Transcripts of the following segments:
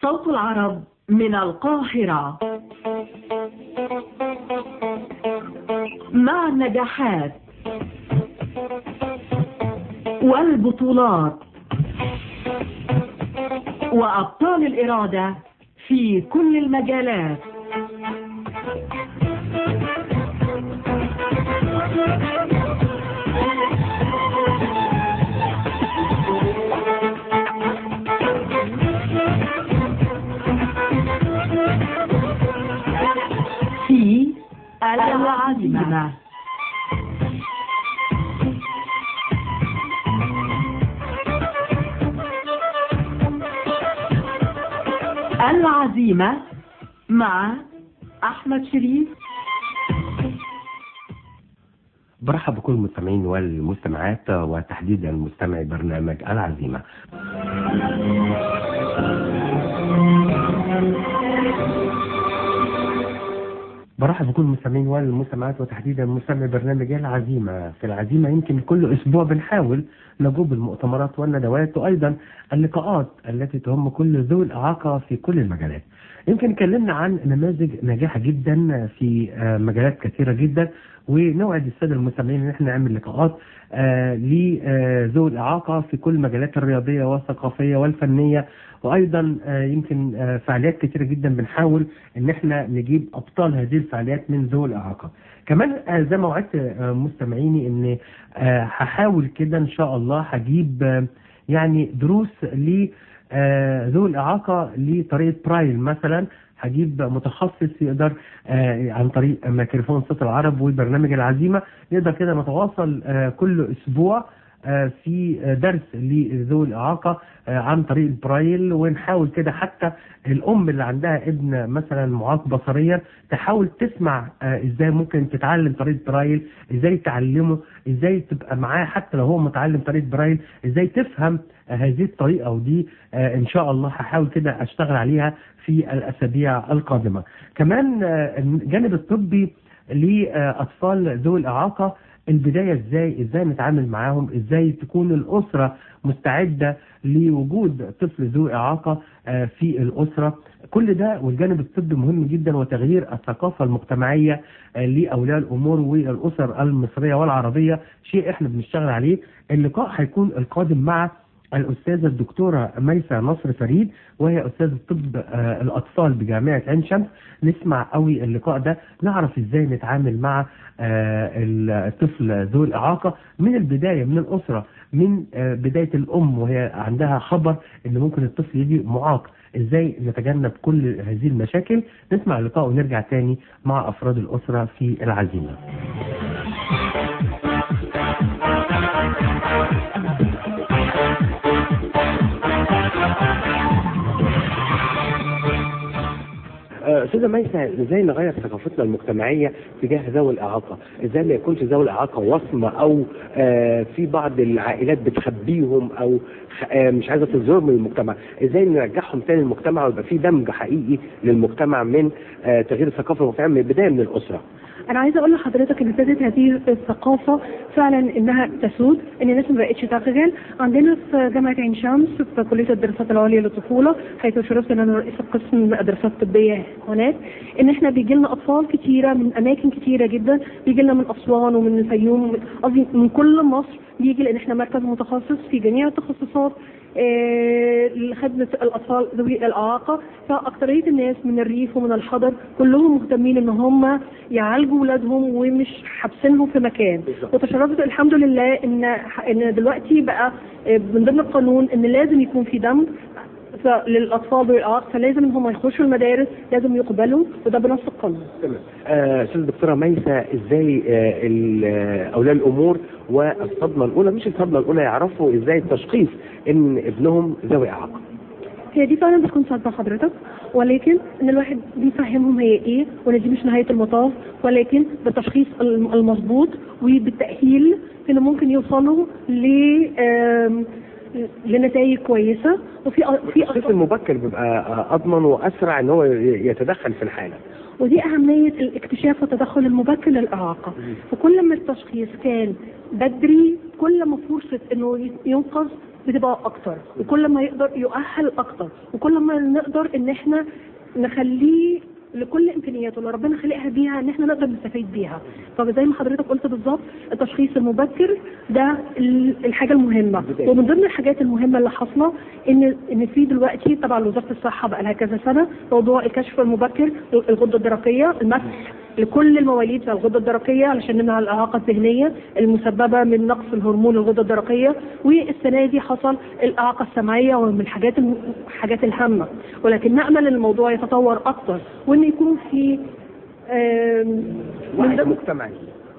صوت العرب من القاهرة مع النجاحات والبطولات وأبطال الإرادة في كل المجالات في العزيمة العزيمة مع أحمد شريف برحب بكل المستمعين والمستمعات وتحديدا مستمعي برنامج العزيمة برحب بكل المستمعين والمستمعات وتحديدا مستمعي برنامج العزيمة في العزيمة يمكن كل أسبوع بنحاول نجوب المؤتمرات والندوات وأيضا اللقاءات التي تهم كل ذوي الإعاقة في كل المجالات يمكن اتكلمنا عن نماذج ناجحة جدا في آه، مجالات كثيرة جدا ونوعد السادة المستمعين ان احنا نعمل لقاءات آه، لذوي الإعاقة في كل المجالات الرياضية والثقافية والفنية وأيضا آه، يمكن آه، فعاليات كثيرة جدا بنحاول ان احنا نجيب أبطال هذه الفعاليات من ذوي الإعاقة كمان آه، زي ما وعدت آه، مستمعيني ان آه، هحاول كده ان شاء الله هجيب آه، يعني دروس ل آه، ذوي الإعاقة لطريقة برايل مثلا هجيب متخصص يقدر آه، عن طريق ميكروفون صوت العرب وبرنامج العزيمة نقدر كده نتواصل آه، كل أسبوع آه، في آه، درس لذوي الإعاقة آه، عن طريق البرايل ونحاول كده حتى الأم اللي عندها ابن مثلا معاق بصريا تحاول تسمع آه، ازاي ممكن تتعلم طريقة برايل ازاي تعلمه ازاي تبقى معاه حتى لو هو متعلم طريقة برايل ازاي تفهم آه، هذه الطريقة ودي آه، ان شاء الله هحاول كده اشتغل عليها في الاسابيع القادمة كمان آه، الجانب الطبي لأطفال ذوي الإعاقة البداية ازاي ازاي نتعامل معاهم ازاي تكون الأسرة مستعدة لوجود طفل ذو إعاقة آه، في الأسرة كل ده والجانب الطبي مهم جدا وتغيير الثقافة المجتمعية آه، لأولياء الأمور والأسر المصرية والعربية شيء احنا بنشتغل عليه اللقاء هيكون القادم مع الأستاذة الدكتورة ميسة نصر فريد وهي أستاذة طب آه، الأطفال بجامعة عين شمس نسمع قوي اللقاء ده نعرف إزاي نتعامل مع آه، الطفل ذو الإعاقة من البداية من الأسرة من آه، بداية الأم وهي عندها خبر إن ممكن الطفل يجي معاق إزاي نتجنب كل هذه المشاكل نسمع اللقاء ونرجع تاني مع أفراد الأسرة في العزيمة آه، استاذه ميسة ازاي نغير ثقافتنا المجتمعيه تجاه ذوي الاعاقه؟ ازاي ما يكونش ذوي الاعاقه وصمه او آه، في بعض العائلات بتخبيهم او خ- آه، مش عايزه تظهرهم للمجتمع، ازاي نرجعهم تاني للمجتمع ويبقى في دمج حقيقي للمجتمع من آه، تغيير الثقافه المجتمعيه من البدايه من الاسره. انا عايزه اقول لحضرتك ان ابتدت هذه الثقافه فعلا انها تسود ان الناس ما بقتش تخجل عندنا في جامعه عين شمس في كليه الدراسات العليا للطفوله حيث شرفت ان انا رئيس القسم الدراسات الطبيه هناك ان احنا بيجي لنا اطفال كتيره من اماكن كتيره جدا بيجي لنا من اسوان ومن الفيوم ومن- قصدي من كل مصر بيجي لان احنا مركز متخصص في جميع التخصصات آه، لخدمة الأطفال ذوي الإعاقة فأكثرية الناس من الريف ومن الحضر كلهم مهتمين إن هم يعالجوا ولادهم ومش حابسينهم في مكان وتشرفت الحمد لله إن إن دلوقتي بقى آه، من ضمن القانون إن لازم يكون في دم ف- للأطفال ذوي الإعاقة فلازم إن هم يخشوا المدارس لازم يقبلوا وده بنص القانون تمام. آه، استاذ دكتوره ميسة ازاي آه، ال- آه، اولياء الامور والصدمه الاولى مش الصدمه الاولى يعرفوا ازاي التشخيص ان ابنهم ذوي اعاقه. هي دي فعلا بتكون صدمة حضرتك ولكن ان الواحد بيفهمهم هي ايه وان دي مش نهاية المطاف ولكن بالتشخيص الم- المظبوط وبالتأهيل ان ممكن يوصلوا ل آم، لنتائج كويسة وفي في التشخيص المبكر بيبقى آه، اضمن واسرع ان هو ي- يتدخل في الحاله. ودي أهمية الاكتشاف والتدخل المبكر للإعاقة فكل ما التشخيص كان بدري كل ما فرصة إنه ينقذ بتبقى اكتر وكل ما يقدر يؤهل اكتر وكل ما نقدر ان احنا نخليه لكل امكانياته اللي ربنا خلقها بيها ان احنا نقدر نستفيد بيها فزي ما حضرتك قلت بالظبط التشخيص المبكر ده ال- الحاجه المهمه البداية. ومن ضمن الحاجات المهمه اللي حاصله ان ان في دلوقتي طبعا وزاره الصحه بقى لها كذا سنه موضوع الكشف المبكر الغده الدرقيه المسح لكل المواليد في الغده الدرقيه علشان نمنع الاعاقه الذهنيه المسببه من نقص الهرمون الغده الدرقيه والسنه دي حصل الاعاقه السمعيه ومن الحاجات الم- الحاجات الهامه ولكن نامل ان الموضوع يتطور اكتر وان يكون في آم، من وعي ضمن مجتمعي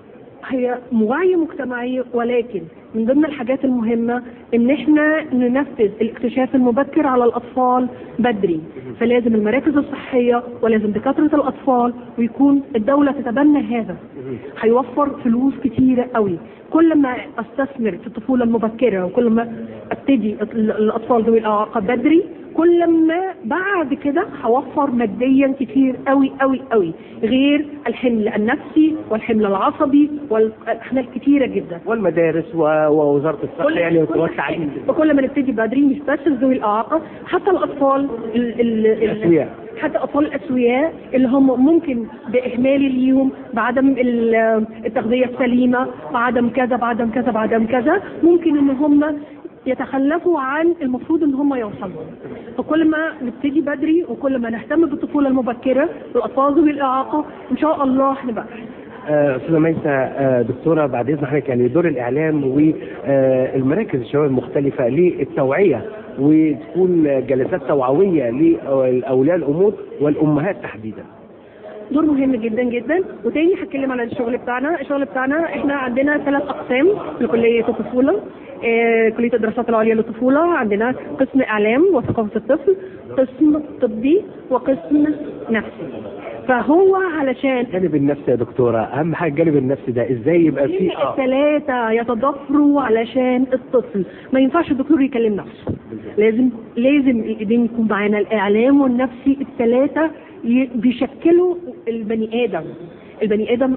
هي وعي مجتمعي ولكن من ضمن الحاجات المهمة ان احنا ننفذ الاكتشاف المبكر على الاطفال بدري فلازم المراكز الصحية ولازم دكاترة الاطفال ويكون الدولة تتبنى هذا هيوفر فلوس كتيرة قوي كل ما استثمر في الطفولة المبكرة وكل ما ابتدي ال- الاطفال ذوي الاعاقة بدري كل ما بعد كده هوفر ماديا كتير قوي قوي قوي غير الحمل النفسي والحمل العصبي والاحمال كتيره جدا والمدارس و- ووزاره الصحه يعني وتوسع عليهم وكل ما نبتدي بدري مش بس ذوي الاعاقه حتى الاطفال ال ال ال الأسوياء. حتى اطفال الاسوياء اللي هم ممكن باهمال اليوم بعدم ال- التغذيه السليمه بعدم كذا بعدم كذا بعدم كذا ممكن ان هم يتخلفوا عن المفروض ان هم يوصلوا فكل ما نبتدي بدري وكل ما نهتم بالطفوله المبكره والاطفال ذوي الاعاقه ان شاء الله هنبقى آه، استاذه ميسه آه، دكتوره بعد اذن حضرتك يعني دور الاعلام والمراكز الشباب المختلفه للتوعيه وتكون جلسات توعويه لاولياء الامور والامهات تحديدا. دور مهم جدا جدا وتاني هتكلم على الشغل بتاعنا الشغل بتاعنا احنا عندنا ثلاث اقسام لكليه الطفوله آه، كليه الدراسات العليا للطفوله عندنا قسم اعلام وثقافه الطفل قسم طبي وقسم نفسي فهو علشان الجانب النفسي يا دكتوره اهم حاجه الجانب النفسي ده ازاي يبقى فيه اه الثلاثة يتضافروا علشان الطفل ما ينفعش الدكتور يكلم نفسه لازم لازم الايدين يكون معانا الاعلام والنفسي الثلاثة ي- بيشكلوا البني ادم البني ادم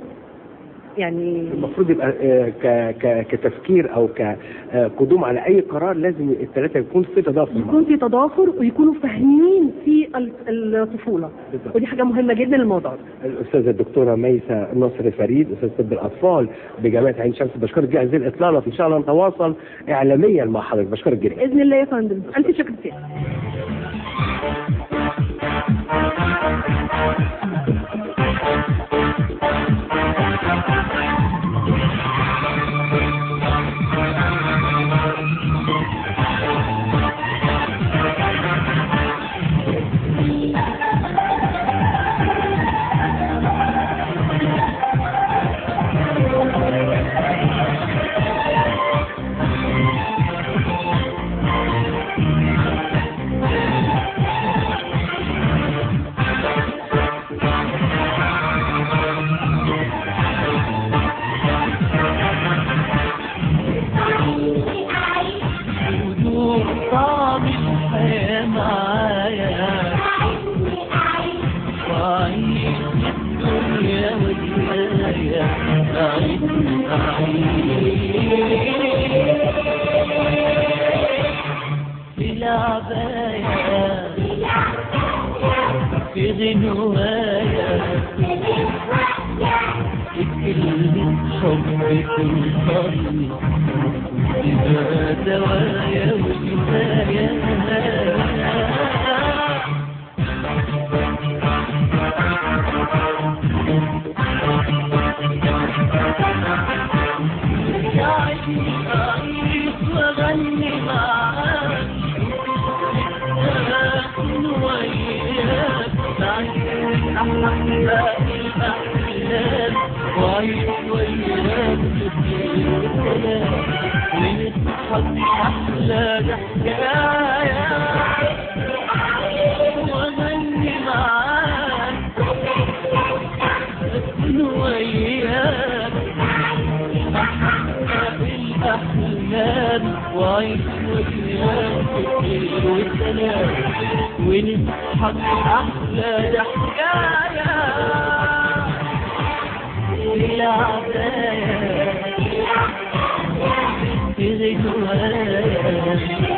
يعني المفروض يبقى آه، ك- ك- كتفكير او كقدوم على اي قرار لازم الثلاثه يكون في تضافر مع يكون في تضافر ويكونوا فاهمين في ال- الطفولة بالظبط. ودي حاجة مهمة جدا الموضوع ده الاستاذه الدكتوره ميسه نصر فريد استاذ طب الاطفال بجامعه عين شمس بشكرك جدا هذه الاطلاله ان شاء الله نتواصل اعلاميا مع حضرتك بشكرك جدا بإذن الله يا فندم أنت شكرا فيها ودور طعم الحياة معايا وأعيش الدنيا وجهايا أعيش في العباية في غنوايا في كلمة حب توصلني إذا دوايا وكفاية أعيش أعيش وأغني معاك أكون وياك أعيش أحلى الأحلام وأعيش وياك بالسلام ونضحك أحلى ضحكايا وأغني معاك أكون وياك الأحلام وعيش وياك الليل والسلام ونضحك أحلى ضحكايا في العباية في غنوايا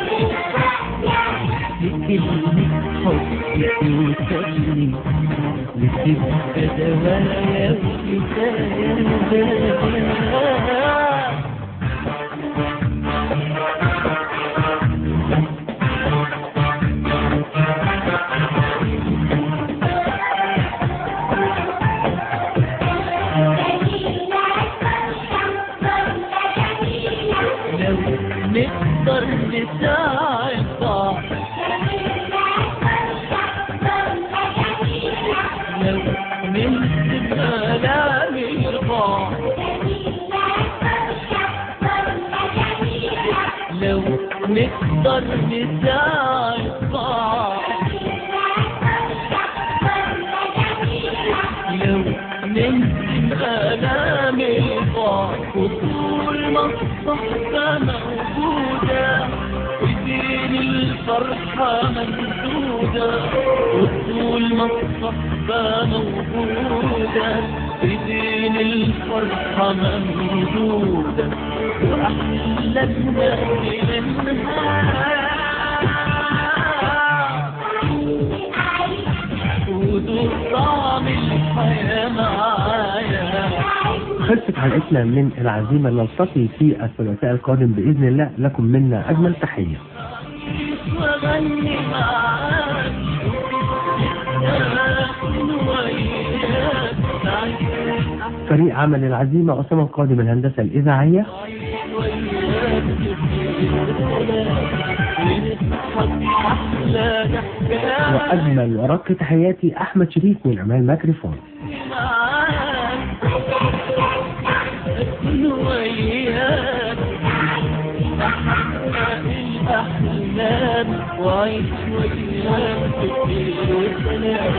وتخلي بتبقى دوايا وكفاية لو نقدر نساعد بعض لو ننسب آلام البعض لو نقدر نساعد بعض لو ننسب آلام البعض وطول ما الصحبة موجودة ودين الفرحة ممدودة وطول ما الصحبة موجودة ودين الفرحة ممدودة وأحلى الناس منها ودول طعم الحياة معايا خلصت حلقتنا من العزيمة نلتقي في الثلاثاء القادم بإذن الله لكم منا أجمل تحية وغني معاك وياك فريق عمل العزيمة أسامة القادم الهندسة الإذاعية أحلى ضحكة وأجمل ورق تحياتي أحمد شريف من أمام ميكروفون معاك أكون وياك أحقق الأحلام وعيش وياك في السلام